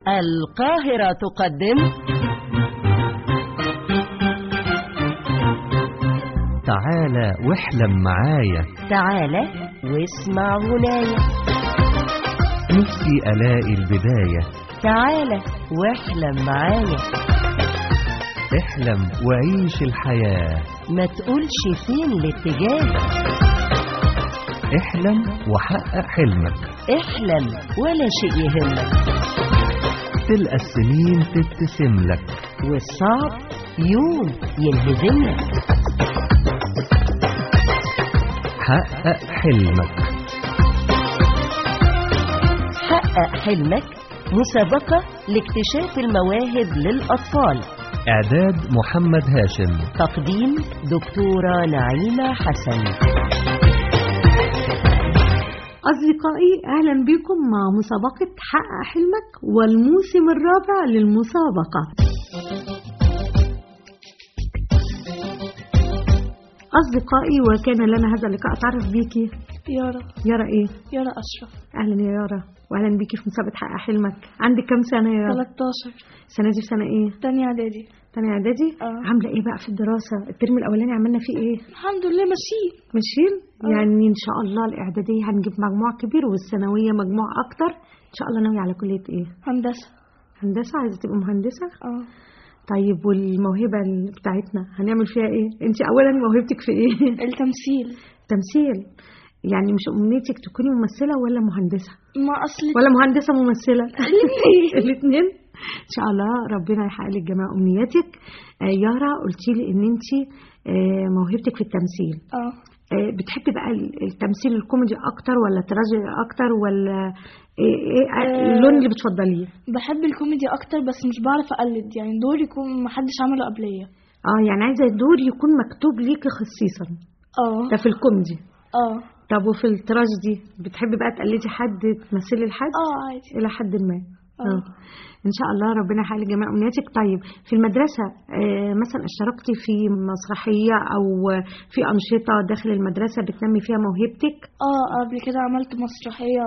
القاهرة تقدم تعالى واحلم معايا تعالى واسمع غناية نفسي ألاقي البداية تعالى واحلم معايا احلم وعيش الحياة ما تقولش فين الاتجاه احلم وحقق حلمك احلم ولا شيء يهمك تلقى السنين تبتسم لك والصعب يوم ينهزمك حقق حلمك حقق حلمك مسابقة لاكتشاف المواهب للأطفال إعداد محمد هاشم تقديم دكتورة نعيمة حسن أصدقائي أهلا بكم مع مسابقة حقق حلمك والموسم الرابع للمسابقة أصدقائي وكان لنا هذا اللقاء أتعرف بيكي يارا يارا إيه؟ يارا أشرف أهلا يا يارا وأهلا بيكي في مسابقة حقق حلمك عندك كام سنة يا يارا؟ 13 السنة دي في سنة إيه؟ تانية إعدادي تانية إعدادي؟ آه. عاملة إيه بقى في الدراسة؟ الترم الأولاني عملنا فيه إيه؟ الحمد لله ماشيين ماشيين؟ آه. يعني إن شاء الله الإعدادية هنجيب مجموع كبير والثانوية مجموع أكتر إن شاء الله ناوية على كلية إيه؟ هندسة هندسة عايزة تبقى مهندسة؟ اه طيب والموهبة ال- بتاعتنا هنعمل فيها ايه؟ انت اولا موهبتك في ايه؟ التمثيل تمثيل يعني مش امنيتك تكوني ممثلة ولا مهندسة؟ ما أصل ولا مهندسة ممثلة؟ الاتنين. الاثنين ان شاء الله ربنا يحقق لك جميع امنياتك آه يارا قلتي لي ان انت آه موهبتك في التمثيل اه آه بتحبي بقى ال- التمثيل الكوميدي اكتر ولا التراجيدي اكتر ولا ايه, إيه آه. اللون اللي بتفضليه؟ بحب الكوميدي أكتر بس مش بعرف أقلد يعني دور يكون محدش عمله قبلية اه يعني عايزة الدور يكون مكتوب ليكي خصيصا اه ده في الكوميدي اه طب وفي التراجيدي بتحبي بقى تقلدي حد تمثلي لحد اه عادي الى حد ما اه اه ان شاء الله ربنا يحقق لك جميع امنياتك طيب في المدرسه آه مثلا اشتركتي في مسرحيه او في انشطه داخل المدرسه بتنمي فيها موهبتك اه قبل كده عملت مسرحية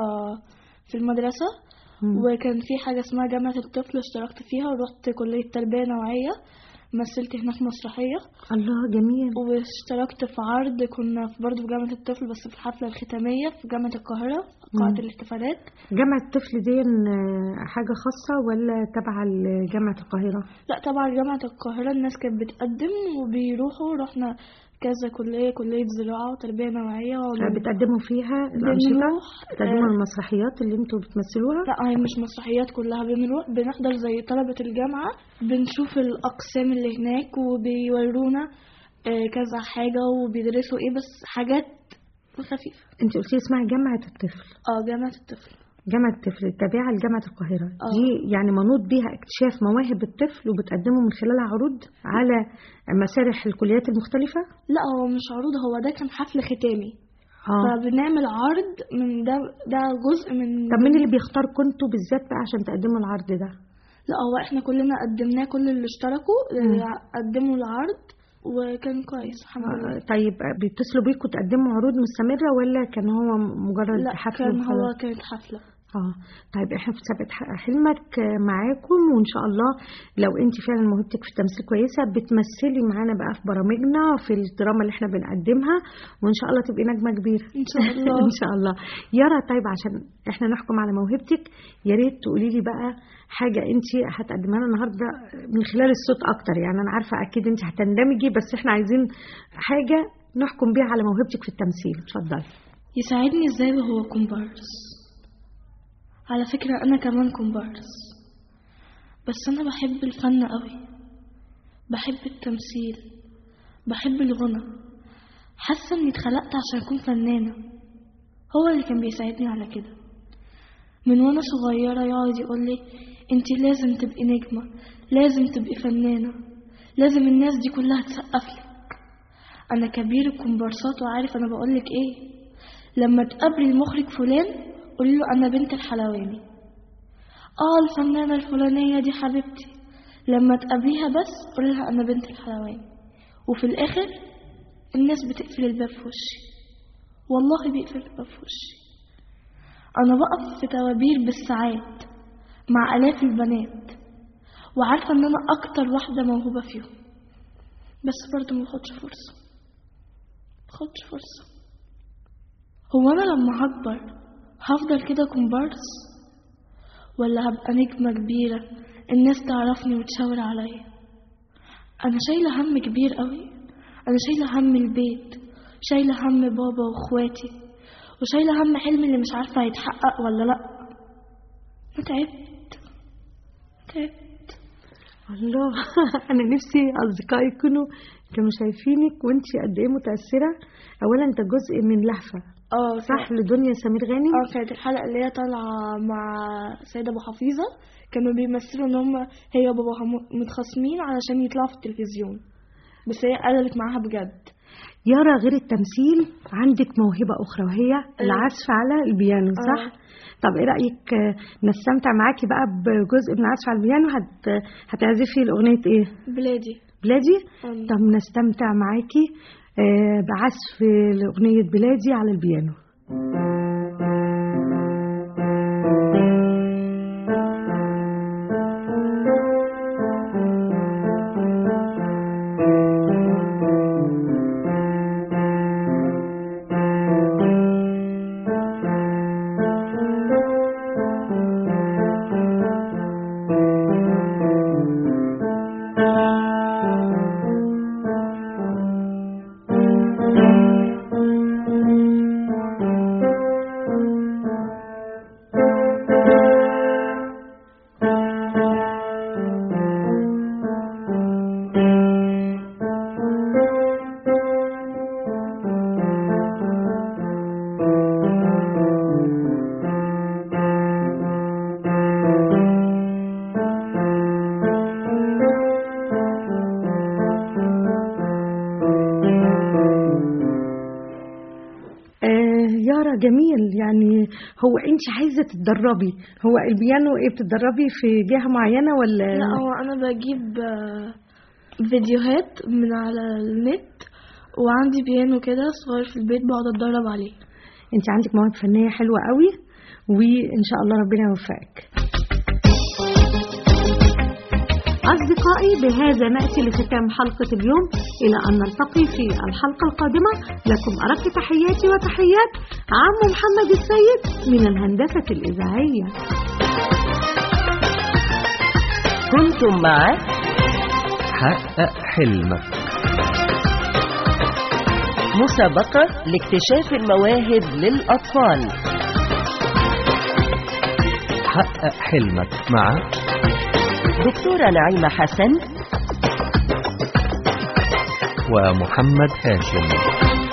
في المدرسة مم. وكان في حاجة اسمها جامعة الطفل اشتركت فيها ورحت كلية تربية نوعية مثلت هناك مسرحية الله جميل واشتركت في عرض كنا في برضه في جامعة الطفل بس في الحفلة الختامية في جامعة القاهرة قاعة مم. الاحتفالات جامعه الطفل دي آه، حاجه خاصه ولا تبع جامعه القاهره لا طبعا جامعة القاهرة الناس كانت بتقدم وبيروحوا رحنا كذا كلية كلية زراعة وتربية نوعية آه، وعلوم. بتقدموا فيها الانشطه بنروح بتقدموا آه، المسرحيات اللي انتوا بتمثلوها لا هي مش مسرحيات كلها بنروح بنحضر زي طلبة الجامعة بنشوف الأقسام اللي هناك وبيورونا آه، كذا حاجة وبيدرسوا ايه بس حاجات خفيفة انت قلتي اسمها جامعه الطفل اه جامعة الطفل جامعة الطفل التابعة لجامعة القاهرة آه. دي يعني منوط بيها اكتشاف مواهب الطفل وبتقدمه من خلالها عروض على مسارح الكليات المختلفة لا هو مش عروض هو ده كان حفل ختامي اه فبنعمل عرض من ده ده جزء من طب مين اللي بيختار كنتوا بالذات بقى عشان تقدموا العرض ده لا هو احنا كلنا قدمناه كل اللي اشتركوا مم. آه، قدموا العرض وكان كويس الحمد آه لله طيب آه، بيتصلوا بيكوا تقدموا عروض مستمرة ولا كان هو مجرد لا حفل كان هو وخلاص؟ كانت حفلة اه طيب احنا في مسابقة حقق حلمك آه، معاكم وان شاء الله لو انت فعلا موهبتك في التمثيل كويسة بتمثلي معانا بقى في برامجنا في الدراما اللي احنا بنقدمها وان شاء الله تبقي نجمة كبيرة ان شاء الله ان شاء الله يارا طيب عشان احنا نحكم على موهبتك يا ريت تقولي لي بقى حاجه انت هتقدمها لنا النهارده من خلال الصوت اكتر يعني انا عارفه اكيد انت هتندمجي بس احنا عايزين حاجه نحكم بيها على موهبتك في التمثيل اتفضلي يساعدني ازاي وهو كومبارس على فكرة انا كمان كومبارس بس انا بحب الفن قوي بحب التمثيل بحب الغنى حاسة اني اتخلقت عشان اكون فنانة هو اللي كان بيساعدني على كده من وانا صغيرة يقعد يقولي انت لازم تبقي نجمة لازم تبقي فنانة لازم الناس دي كلها تسقف لك انا كبير الكومبارسات وعارف انا بقولك ايه لما تقابلي المخرج فلان قولي له انا بنت الحلواني اه الفنانة الفلانية دي حبيبتي لما تقابليها بس قولي لها انا بنت الحلواني وفي الاخر الناس بتقفل الباب في وشي والله بيقفل الباب في وشي انا بقف في توابير بالساعات مع آلاف البنات وعارفة إن أنا أكتر واحدة موهوبة فيهم بس برضه مباخدش فرصة مباخدش فرصة هو أنا لما هكبر هفضل كده كومبارس ولا هبقى نجمة كبيرة الناس تعرفني وتشاور عليا أنا شايلة هم كبير قوي أنا شايلة هم البيت شايلة هم بابا وإخواتي وشايلة هم حلمي اللي مش عارفة هيتحقق ولا لأ أنا تعبت تعبت الله انا نفسي اصدقائي يكونوا كانوا شايفينك وانت قد ايه متاثره اولا انت جزء من لهفه اه صح لدنيا سمير غانم اه كانت الحلقة اللي هي طالعة مع سيد أبو حفيظة كانوا بيمثلوا إن هم هي وباباها م- متخاصمين علشان يطلعوا في التلفزيون بس هي قلبت معاها بجد يارا غير التمثيل عندك موهبه اخرى وهي العزف على البيانو صح آه. طب ايه رايك آه، نستمتع معاكي بقى بجزء من العزف على البيانو هت... هتعزفي الاغنيه ايه بلادي بلادي آه. طب نستمتع معاكي آه، بعزف لأغنية بلادي على البيانو آه يارا جميل يعني هو انت عايزه تتدربي هو البيانو ايه بتتدربي في جهه معينه ولا لا هو أنا بجيب آه، فيديوهات من على النت وعندي بيانو كده صغير في البيت بقعد أتدرب عليه انت عندك مواهب فنيه حلوه قوي وان شاء الله ربنا يوفقك أصدقائي بهذا نأتي لختام حلقة اليوم إلى أن نلتقي في الحلقة القادمة لكم أرق تحياتي وتحيات عم محمد السيد من الهندسة الإذاعية كنتم مع حقق حلمك مسابقة لاكتشاف المواهب للأطفال حقق حلمك مع دكتورة نعيمة حسن ومحمد هاشم